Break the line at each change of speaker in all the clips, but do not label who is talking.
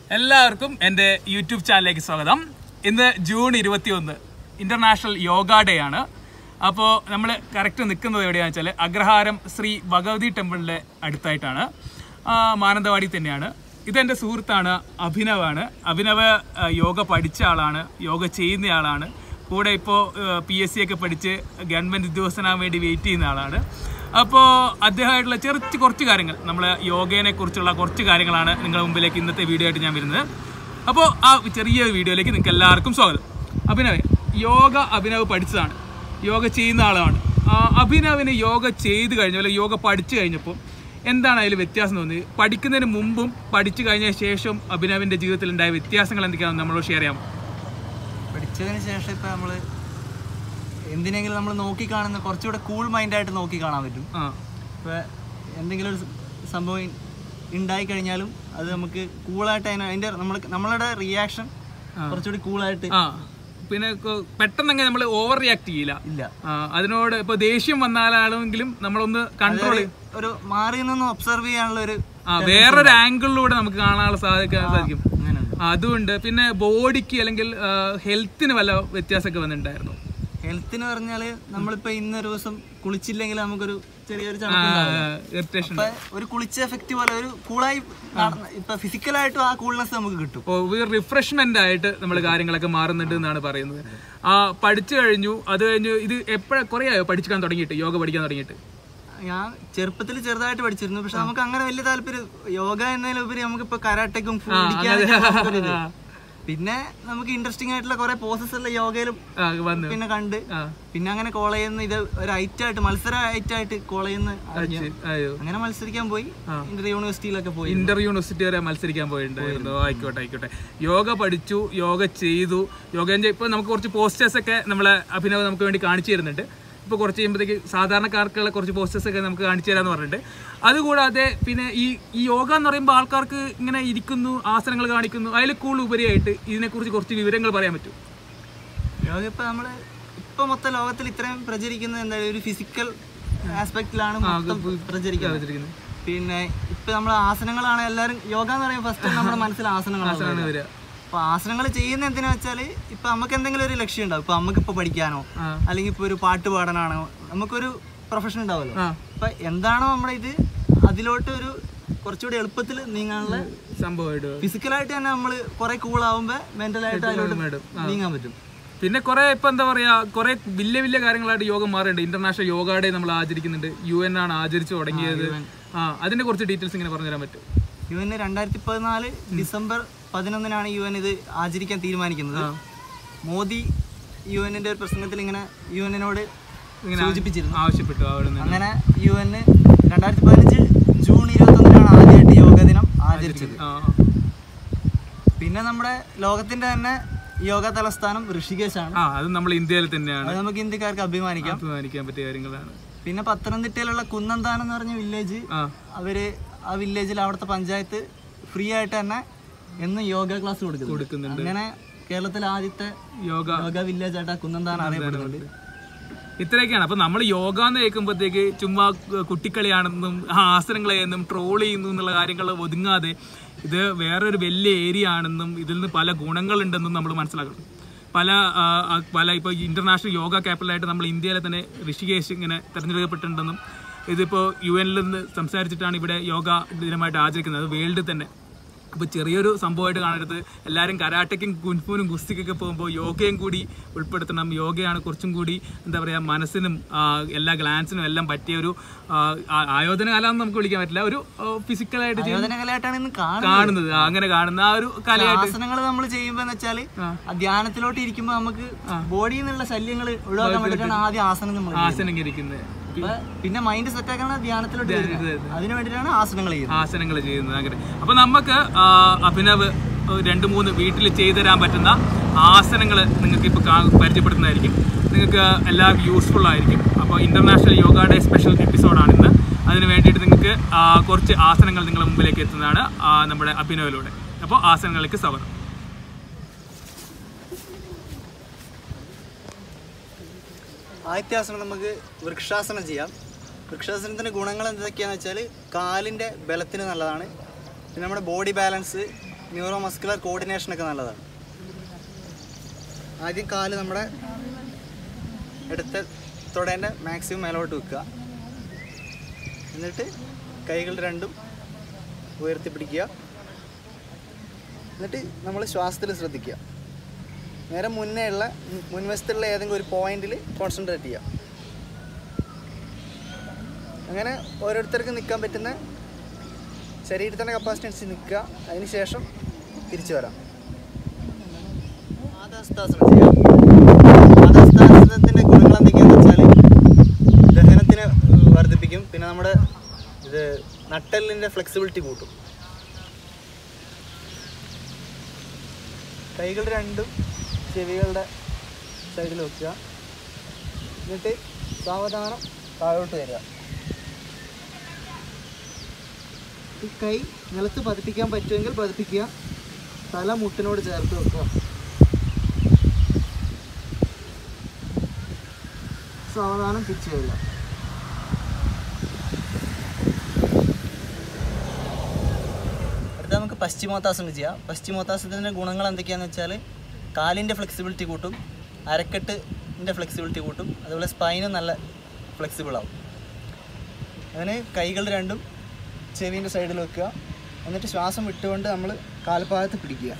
എല്ലാവർക്കും എൻ്റെ യൂട്യൂബ് ചാനലിലേക്ക് സ്വാഗതം ഇന്ന് ജൂൺ ഇരുപത്തിയൊന്ന് ഇന്റർനാഷണൽ യോഗ ഡേ ആണ് അപ്പോൾ നമ്മൾ കറക്റ്റ് നിൽക്കുന്നത് എവിടെയാണെന്ന് വെച്ചാൽ അഗ്രഹാരം ശ്രീ ഭഗവതി ടെമ്പിളിൻ്റെ അടുത്തായിട്ടാണ് ആ, മാനന്തവാടി തന്നെയാണ് ഇതെൻ്റെ സുഹൃത്താണ് അഭിനവാണ് അഭിനവ് ആ, യോഗ പഠിച്ച ആളാണ് യോഗ ചെയ്യുന്ന ആളാണ് കൂടെ ഇപ്പോൾ പി എസ് സി ഒക്കെ പഠിച്ച് ഗവൺമെൻറ് ഉദ്യോഗസ്ഥനാകാൻ വേണ്ടി വെയിറ്റ് ചെയ്യുന്ന ആളാണ് അപ്പോൾ അദ്ദേഹമായിട്ടുള്ള ചെറിച്ച് കുറച്ച് കാര്യങ്ങൾ നമ്മൾ യോഗേനെ കുറിച്ചുള്ള കുറച്ച് കാര്യങ്ങളാണ് നിങ്ങളുടെ മുമ്പിലേക്ക് ഇന്നത്തെ വീഡിയോ ആയിട്ട് ഞാൻ വരുന്നത് അപ്പോൾ ആ ചെറിയ വീഡിയോയിലേക്ക് നിങ്ങൾക്ക് എല്ലാവർക്കും സ്വാഗതം അഭിനവ് യോഗ അഭിനവ് പഠിച്ചതാണ് യോഗ ചെയ്യുന്ന ആളാണ് ആ, അഭിനവിന് യോഗ ചെയ്ത് കഴിഞ്ഞ അല്ലെങ്കിൽ യോഗ പഠിച്ചു കഴിഞ്ഞപ്പോൾ എന്താണ് അതിൽ വ്യത്യാസം തോന്നിയത് പഠിക്കുന്നതിന് മുമ്പും പഠിച്ചു കഴിഞ്ഞ ശേഷം അഭിനവിൻ്റെ ജീവിതത്തിൽ ഉണ്ടായ വ്യത്യാസങ്ങൾ എന്തൊക്കെയാണെന്ന് നമ്മളോട് ഷെയർ ചെയ്യാം
പഠിച്ചതിന് ശേഷം ഇപ്പൊ നമ്മള് എന്തിനെങ്കിലും നമ്മൾ നോക്കി കാണുന്ന കുറച്ചുകൂടെ കൂൾ മൈൻഡായിട്ട് നോക്കി കാണാൻ പറ്റും
ആ
ഇപ്പൊ എന്തെങ്കിലും ഒരു സ- സംഭവം ഇ- ഉണ്ടായി കഴിഞ്ഞാലും അത് നമുക്ക് കൂളായിട്ട് അതിന് അതിന്റെ നമ്മൾ നമ്മളുടെ റിയാക്ഷൻ കുറച്ചുകൂടി കൂളായിട്ട്
ആ പിന്നെ കൊ- പെട്ടെന്ന് നമ്മൾ ഓവർ റിയാക്ട് ചെയ്യില്ല
ഇല്ല
ആ, അതിനോട് ഇപ്പൊ ദേഷ്യം വന്നാലാണെങ്കിലും നമ്മളൊന്ന് കൺട്രോൾ
ഒരു മാറി നിന്ന് ഒബ്സർവ് ചെയ്യാനുള്ള ഒരു
ആ വേറൊരു ആംഗിളിലൂടെ നമുക്ക് കാണാനുള്ള സാധിക്കാൻ സാധിക്കും
അങ്ങനെയുണ്ട്
ആ, അതുകൊണ്ട് പിന്നെ ബോഡിക്ക് അല്ലെങ്കിൽ ഹെൽത്തിന് വല്ല വ്യത്യാസമൊക്കെ വന്നിട്ടുണ്ടായിരുന്നു
ഹെൽത്തിന് പറഞ്ഞാല് നമ്മളിപ്പോ ഇന്നൊരു ദിവസം കുളിച്ചില്ലെങ്കിൽ നമുക്കൊരു ചെറിയൊരു ചടങ്ങുണ്ടാവും
ഇറിറ്റേഷൻ
അപ്പൊ ഒരു കുളിച്ച എഫക്റ്റ് പോലെ ഒരു കൂളായി നടന്ന- ഇപ്പൊ ഫിസിക്കലായിട്ടും ആ കൂൾനെസ് നമുക്ക് കിട്ടും
ഒരു റിഫ്രഷ്മെന്റ് ആയിട്ട് നമ്മൾ കാര്യങ്ങളൊക്കെ മാറുന്നുണ്ട് എന്നാണ് പറയുന്നത് ആ പഠിച്ചു കഴിഞ്ഞു അത് കഴിഞ്ഞു ഇത് എപ്പോഴാ കുറേ ആയോ പഠിക്കാൻ തുടങ്ങിയിട്ട് യോഗ പഠിക്കാൻ തുടങ്ങിയിട്ട്
ഞാൻ ചെറുപ്പത്തിൽ ചെറുതായിട്ട് പഠിച്ചിരുന്നു പക്ഷെ നമുക്ക് അങ്ങനെ വലിയ താല്പര്യം യോഗ എന്നതിലുപരി നമുക്ക് ഇപ്പൊ കരാട്ടയ്ക്കും പിന്നെ നമുക്ക് ഇൻട്രസ്റ്റിംഗ് ആയിട്ടുള്ള കുറെ പോസസ് ഉള്ള യോഗയിലും
ആ, വന്നു
പിന്നെ കണ്ട്
ആ
പിന്നെ അങ്ങനെ കോളേജിൽ നിന്ന് ഇത് ഒരു ഐറ്റ് ആയിട്ട് മത്സര ഐറ്റ് ആയിട്ട് കോളേജിൽ നിന്ന് അറിഞ്ഞു
ശരി. അയ്യോ
അങ്ങനെ മത്സരിക്കാൻ പോയി ഇന്റർ യൂണിവേഴ്സിറ്റിയിലൊക്കെ പോയി
ഇന്റർ യൂണിവേഴ്സിറ്റി വരെ മത്സരിക്കാൻ പോയിട്ടുണ്ടായിരുന്നു ഓ, ആയിക്കോട്ടെ ആയിക്കോട്ടെ യോഗ പഠിച്ചു യോഗ ചെയ്തു യോഗ ഇപ്പൊ നമുക്ക് കുറച്ച് പോസ്റ്റേഴ്സ് ഒക്കെ നമ്മളെ അഭിനവ് നമുക്ക് വേണ്ടി കാണിച്ചു തരുന്നുണ്ട് ഇപ്പൊ കുറച്ച് കഴിയുമ്പോഴത്തേക്ക് സാധാരണക്കാർക്കുള്ള കുറച്ച് പോസ്റ്റേഴ്സ് ഒക്കെ നമുക്ക് കാണിച്ചു തരാന്ന് പറഞ്ഞിട്ട് അതുകൂടാതെ പിന്നെ ഈ ഈ യോഗ എന്ന് പറയുമ്പോൾ ആൾക്കാർക്ക് ഇങ്ങനെ ഇരിക്കുന്നു ആസനങ്ങൾ കാണിക്കുന്നു അതിൽ കൂടുതൽ ഉപരിയായിട്ട് ഇതിനെക്കുറിച്ച് കുറച്ച് വിവരങ്ങൾ പറയാൻ പറ്റും
യോഗ ഇപ്പൊ നമ്മള് ഇപ്പൊ മൊത്തം ലോകത്തിൽ ഇത്രയും പ്രചരിക്കുന്നത് എന്താ ഒരു ഫിസിക്കൽ ആസ്പെക്റ്റിലാണ് മൊത്തം പ്രചരിക്കുന്നത് പിന്നെ ഇപ്പൊ നമ്മൾ ആസനങ്ങളാണ് എല്ലാരും യോഗ എന്ന് പറയുമ്പോൾ ഫസ്റ്റ് നമ്മുടെ മനസ്സിൽ ആസനങ്ങളാണ്
ആണ് വരിക
അപ്പൊ ആസനങ്ങൾ ചെയ്യുന്ന എന്തിനാ വെച്ചാല് ഇപ്പൊ നമുക്ക് എന്തെങ്കിലും ഒരു ലക്ഷ്യം ഉണ്ടാവും ഇപ്പൊ നമുക്ക് ഇപ്പൊ പഠിക്കാനോ
ആ.
അല്ലെങ്കിൽ ഇപ്പൊ ഒരു പാട്ട് പാടാനാണോ നമുക്കൊരു പ്രൊഫഷൻ ഉണ്ടാവുമല്ലോ
ആ
അപ്പൊ എന്താണോ നമ്മുടെ ഇത് അതിലോട്ട് ഒരു കുറച്ചുകൂടി എളുപ്പത്തിൽ നീങ്ങാനുള്ള
സംഭവമായിട്ട്
ഫിസിക്കലായിട്ട് തന്നെ നമ്മൾ കുറെ കൂളാവുമ്പോ മെന്റലായിട്ട് അതിലോട്ട്
മേഡം
നീങ്ങാൻ പറ്റും
പിന്നെ കുറെ ഇപ്പൊ എന്താ പറയാ കുറെ വലിയ വലിയ കാര്യങ്ങളായിട്ട് യോഗം മാറിയിട്ടുണ്ട് ഇന്റർനാഷണൽ യോഗ ഡേ നമ്മൾ ആചരിക്കുന്നുണ്ട് യു എൻ ആണ് ആചരിച്ചു തുടങ്ങിയത് ആ അതിന്റെ കുറച്ച് ഡീറ്റെയിൽസ് ഇങ്ങനെ പറഞ്ഞു തരാൻ പറ്റും
യു എൻ രണ്ടായിരത്തി പതിനാല് ഡിസംബർ പതിനൊന്നിനാണ് യു എൻ ഇത് ആചരിക്കാൻ തീരുമാനിക്കുന്നത് മോദി യു എന്നിന്റെ ഒരു പ്രസംഗത്തിൽ ഇങ്ങനെ യു എന്നിനോട്
ഇങ്ങനെ
സൂചിപ്പിച്ചിരുന്നു
ആവശ്യപ്പെട്ടു അവിടെ നിന്ന്
അങ്ങനെ യു എൻ രണ്ടായിരത്തി പതിനഞ്ച് ജൂൺ ഇരുപത്തൊന്നിനാണ് ആദ്യമായിട്ട് യോഗ ദിനം ആചരിച്ചത്
ആ,
പിന്നെ നമ്മുടെ ലോകത്തിന്റെ തന്നെ യോഗ തലസ്ഥാനം ഋഷികേശാണ്
ആ അത് നമ്മൾ ഇന്ത്യയിൽ തന്നെയാണ്
അത് നമുക്ക് ഇന്ത്യക്കാർക്ക് അഭിമാനിക്കാം
അഭിമാനിക്കാൻ പറ്റിയ കാര്യങ്ങളാണ്
പിന്നെ പത്തനംതിട്ടയിലുള്ള കുന്നന്താനം എന്ന് പറഞ്ഞ വില്ലേജ്
ആ
അവര് ആ വില്ലേജിൽ അവിടുത്തെ പഞ്ചായത്ത് ഫ്രീ ആയിട്ട് തന്നെ എന്നും യോഗ ക്ലാസ് കൊടുക്കുന്നു
കൊടുക്കുന്നുണ്ട്
അങ്ങനെ കേരളത്തിലെ ആദ്യത്തെ
യോഗ
യോഗ വില്ലേജ് ആയിട്ട് ആ കുന്നന്താനം അറിയപ്പെടുന്നുണ്ട്
ഇത്രയൊക്കെയാണ് അപ്പൊ നമ്മൾ യോഗ എന്ന് കേൾക്കുമ്പോഴത്തേക്ക് ചുമ്മാ കുട്ടിക്കളിയാണെന്നും ആസനങ്ങളെയെന്നും ട്രോൾ ചെയ്യുന്നു എന്നുള്ള കാര്യങ്ങൾ ഒതുങ്ങാതെ ഇത് വേറൊരു വലിയ ഏരിയ ആണെന്നും ഇതിൽ നിന്ന് പല ഗുണങ്ങളുണ്ടെന്നും നമ്മൾ മനസ്സിലാക്കണം പല ആ, ആ, പല ഇപ്പോൾ ഇന്റർനാഷണൽ യോഗ ക്യാപിറ്റലായിട്ട് നമ്മൾ ഇന്ത്യയിലെ തന്നെ ഋഷികേശ് ഇങ്ങനെ തിരഞ്ഞെടുക്കപ്പെട്ടിട്ടുണ്ടെന്നും ഇതിപ്പോൾ യു എനിൽ നിന്ന് സംസാരിച്ചിട്ടാണ് ഇവിടെ യോഗ ദിനമായിട്ട് ആചരിക്കുന്നത് വേൾഡിൽ തന്നെ അപ്പോൾ ചെറിയൊരു സംഭവമായിട്ട് കാണരുത് എല്ലാവരും കരാട്ടയ്ക്കും കുൻഫൂനും ഗുസ്തിക്കൊക്കെ പോകുമ്പോൾ യോഗയും കൂടി ഉൾപ്പെടുത്തണം യോഗയാണ് കുറച്ചും കൂടി എന്താ പറയുക മനസ്സിനും ആ, എല്ലാ ഗ്ലാൻസിനും എല്ലാം പറ്റിയ ഒരു ആ, ആ- ആയോധന കല എന്ന് നമുക്ക് വിളിക്കാൻ പറ്റില്ല ഒരു ഫിസിക്കലായിട്ട്
ആയോധന കലയായിട്ടാണ് ഇന്ന് കാണുന്നത്
കാണുന്നത് ആ, അങ്ങനെ കാണുന്ന ആ ഒരു കലയായിട്ട്
ആസനങ്ങൾ നമ്മൾ ചെയ്യുമ്പോ എന്ന് വെച്ചാല് ആ ധ്യാനത്തിലോട്ട് ഇരിക്കുമ്പോ നമുക്ക് ബോഡിയിൽ നിന്നുള്ള ശല്യങ്ങൾ ഒഴിവാക്കാൻ വേണ്ടിയിട്ടാണ് ആദ്യം ആസനം നമ്മൾ
ആസനം ഇരിക്കുന്നത്
പിന്നെ മൈൻഡ് സെറ്റ് ആക്കാണ് ധ്യാനത്തിലോട്ട് വരുന്നത് അതിനു വേണ്ടിയിട്ടാണ് ആസനങ്ങൾ ചെയ്യുന്നത്
ആസനങ്ങൾ ചെയ്യുന്നത് അങ്ങനെ അപ്പൊ നമുക്ക് ആ, അഭിനവ് ഒരു രണ്ട് മൂന്ന് വീട്ടിൽ ചെയ്തു തരാൻ പറ്റുന്ന ആസനങ്ങൾ നിങ്ങൾക്ക് ഇപ്പോൾ പരിചയപ്പെടുത്തുന്നതായിരിക്കും നിങ്ങൾക്ക് എല്ലാവർക്കും യൂസ്ഫുൾ ആയിരിക്കും അപ്പോൾ ഇന്റർനാഷണൽ യോഗ ഡേ സ്പെഷ്യൽ എപ്പിസോഡാണ് ഇന്ന് അതിന് വേണ്ടിയിട്ട് നിങ്ങൾക്ക് ആ, കുറച്ച് ആസനങ്ങൾ നിങ്ങളുടെ മുമ്പിലേക്ക് എത്തുന്നതാണ് ആ, നമ്മുടെ അഭിനവിലൂടെ അപ്പോൾ ആസനങ്ങളിലേക്ക് സ്വാഗതം
ആദ്യത്തെ ആസനം നമുക്ക് വൃക്ഷാസനം ചെയ്യാം വൃക്ഷാസനത്തിന്റെ ഗുണങ്ങൾ എന്തൊക്കെയാന്ന് വെച്ചാൽ കാലിന്റെ ബലത്തിന് നല്ലതാണ് പിന്നെ നമ്മുടെ ബോഡി ബാലൻസ് ന്യൂറോ മസ്കുലർ കോർഡിനേഷനൊക്കെ നല്ലതാണ് ആദ്യം കാല് നമ്മുടെ എടുത്ത തുടേൻ്റെ മാക്സിമം മേലോട്ട് വെക്കുക എന്നിട്ട് കൈകൾ രണ്ടും ഉയർത്തി പിടിക്കുക എന്നിട്ട് നമ്മൾ ശ്വാസത്തിൽ ശ്രദ്ധിക്കുക നേരെ മുന്നേ ഉള്ള മുൻ- മുൻവശത്തുള്ള ഏതെങ്കിലും ഒരു പോയിന്റിൽ കോൺസെൻട്രേറ്റ് ചെയ്യുക അങ്ങനെ ഓരോരുത്തർക്കും നിൽക്കാൻ പറ്റുന്ന ശരീരത്തിൻ്റെ കപ്പാസിറ്റി അനുസരിച്ച് നിൽക്കുക അതിന് ശേഷം തിരിച്ചു വരാം പാദഹസ്താസനം ചെയ്യാം പാദഹസ്താസനത്തിൻ്റെ ഗുണങ്ങൾ എന്തൊക്കെയാണെന്ന് വെച്ചാൽ ദഹനത്തിനെ വർദ്ധിപ്പിക്കും പിന്നെ നമ്മുടെ ഇത് നട്ടെല്ലിൻ്റെ ഫ്ലെക്സിബിലിറ്റി കൂട്ടും കൈകൾ രണ്ടും ചെവികളുടെ സൈഡിൽ വെക്കുക എന്നിട്ട് സാവധാനം താഴോട്ട് വരിക ഈ കൈ നിലത്ത് പതിപ്പിക്കാൻ പറ്റുമെങ്കിൽ പതിപ്പിക്കുക തല മുട്ടിനോട് ചേർത്ത് വെക്കുക സാവധാനം തിരിച്ചു വരിക അടുത്ത നമുക്ക് പശ്ചിമോത്താസനം ചെയ്യാം പശ്ചിമോത്താസനത്തിൻ്റെ ഗുണങ്ങൾ എന്തൊക്കെയാണെന്ന് വെച്ചാൽ കാലിൻ്റെ ഫ്ലെക്സിബിലിറ്റി കൂട്ടും അരക്കെട്ടിൻ്റെ ഫ്ലെക്സിബിലിറ്റി കൂട്ടും അതുപോലെ സ്പൈനും നല്ല ഫ്ലെക്സിബിൾ ആവും അങ്ങനെ കൈകൾ രണ്ടും ചെവിൻ്റെ സൈഡിൽ വെക്കുക എന്നിട്ട് ശ്വാസം വിട്ടുകൊണ്ട് നമ്മൾ കാൽഭാഗത്ത് പിടിക്കുക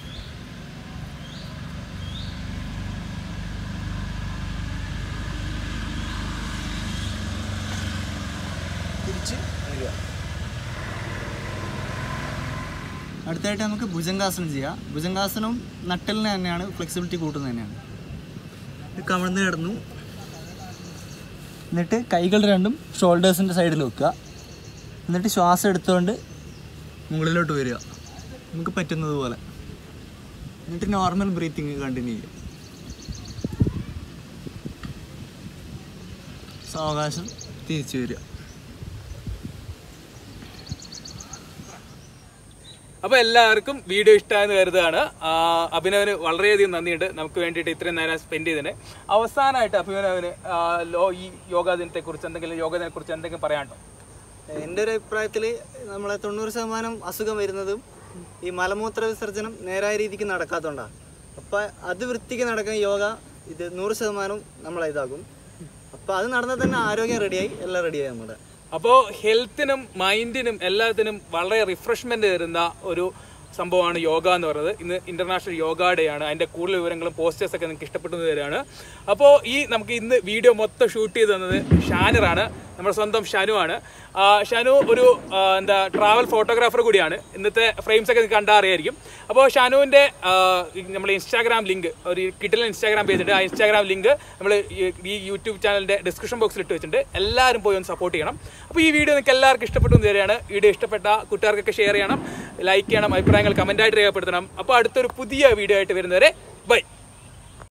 തിരിച്ച് വരിക അടുത്തായിട്ട് നമുക്ക് ഭുജംഗാസനം ചെയ്യാം ഭുജംഗാസനം നട്ടലിന് തന്നെയാണ് ഫ്ലെക്സിബിലിറ്റി കൂട്ടുന്നത് തന്നെയാണ് ഇത് കമഴ്ന്ന് കിടന്നു എന്നിട്ട് കൈകൾ രണ്ടും ഷോൾഡേഴ്സിൻ്റെ സൈഡിൽ വെക്കുക എന്നിട്ട് ശ്വാസം എടുത്തുകൊണ്ട് മുകളിലോട്ട് വരിക നമുക്ക് പറ്റുന്നത് പോലെ എന്നിട്ട് നോർമൽ ബ്രീത്തിങ് കണ്ടിന്യൂ ചെയ്യുക സാവകാശം തിരിച്ചു വരിക
അപ്പൊ എല്ലാവർക്കും വീഡിയോ ഇഷ്ടമായെന്ന് കരുതുകയാണ് ആ, അഭിനവന് വളരെയധികം നന്ദിയുണ്ട് നമുക്ക് വേണ്ടിയിട്ട് ഇത്രയും നേരം സ്പെൻഡ് ചെയ്തതിന് അവസാനമായിട്ട് അഭിനവന് ആ, ലോ ഈ യോഗാ ദിനത്തെ കുറിച്ച് എന്തെങ്കിലും യോഗ ദിനത്തെ കുറിച്ച് എന്തെങ്കിലും പറയാനുണ്ടോ
എൻ്റെ ഒരു അഭിപ്രായത്തിൽ നമ്മളെ തൊണ്ണൂറ് ശതമാനം അസുഖം വരുന്നതും ഈ മലമൂത്ര വിസർജനം നേരായ രീതിക്ക് നടക്കാത്തതുകൊണ്ടാണ് അപ്പം അത് വൃത്തിക്ക് നടക്കാൻ യോഗ ഇത് നൂറ് ശതമാനം നമ്മളെ ഇതാകും അപ്പം അത് നടന്നാൽ തന്നെ ആരോഗ്യം റെഡിയായി എല്ലാം റെഡിയായി നമ്മുടെ
അപ്പോൾ ഹെൽത്തിനും മൈൻഡിനും എല്ലാത്തിനും വളരെ റിഫ്രഷ്മെന്റ് തരുന്ന ഒരു സംഭവമാണ് യോഗ എന്ന് പറയുന്നത് ഇന്ന് ഇന്റർനാഷണൽ യോഗ ഡേ ആണ് അതിന്റെ കൂടുതൽ വിവരങ്ങളും പോസ്റ്റേഴ്സ് ഒക്കെ നിങ്ങൾക്ക് ഇഷ്ടപ്പെട്ടു എന്ന് തരാണ് അപ്പോൾ ഈ നമുക്ക് ഇന്ന് വീഡിയോ മൊത്തം ഷൂട്ട് ചെയ്ത് തന്നത് ഷാനറാണ് നമ്മുടെ സ്വന്തം ഷനു ആണ് ആ, ഷനു ഒരു ആ, എന്താ ട്രാവൽ ഫോട്ടോഗ്രാഫർ കൂടിയാണ് ഇന്നത്തെ ഫ്രെയിംസ് ഒക്കെ നിങ്ങൾക്ക് കണ്ടാൽ അറിയായിരിക്കും അപ്പോൾ ഷനുവിൻ്റെ നമ്മൾ ഇൻസ്റ്റാഗ്രാം ലിങ്ക് ഒരു കിട്ടിലെ ഇൻസ്റ്റാഗ്രാം പേജ് ഉണ്ട് ആ ഇൻസ്റ്റാഗ്രാം ലിങ്ക് നമ്മൾ ഈ യൂട്യൂബ് ചാനലിൻ്റെ ഡിസ്ക്രിപ്ഷൻ ബോക്സിൽ ഇട്ട് വെച്ചിട്ടുണ്ട് എല്ലാവരും പോയി ഒന്ന് സപ്പോർട്ട് ചെയ്യണം അപ്പോൾ ഈ വീഡിയോ നിങ്ങൾക്ക് എല്ലാവർക്കും ഇഷ്ടപ്പെട്ടു എന്ന് തരികയാണ് വീഡിയോ ഇഷ്ടപ്പെട്ട കൂട്ടുകാർക്കൊക്കെ ഷെയർ ചെയ്യണം ലൈക്ക് ചെയ്യണം അഭിപ്രായങ്ങൾ കമൻറ്റായിട്ട് രേഖപ്പെടുത്തണം അപ്പോൾ അടുത്തൊരു പുതിയ വീഡിയോ ആയിട്ട് വരുന്നവരെ ബൈ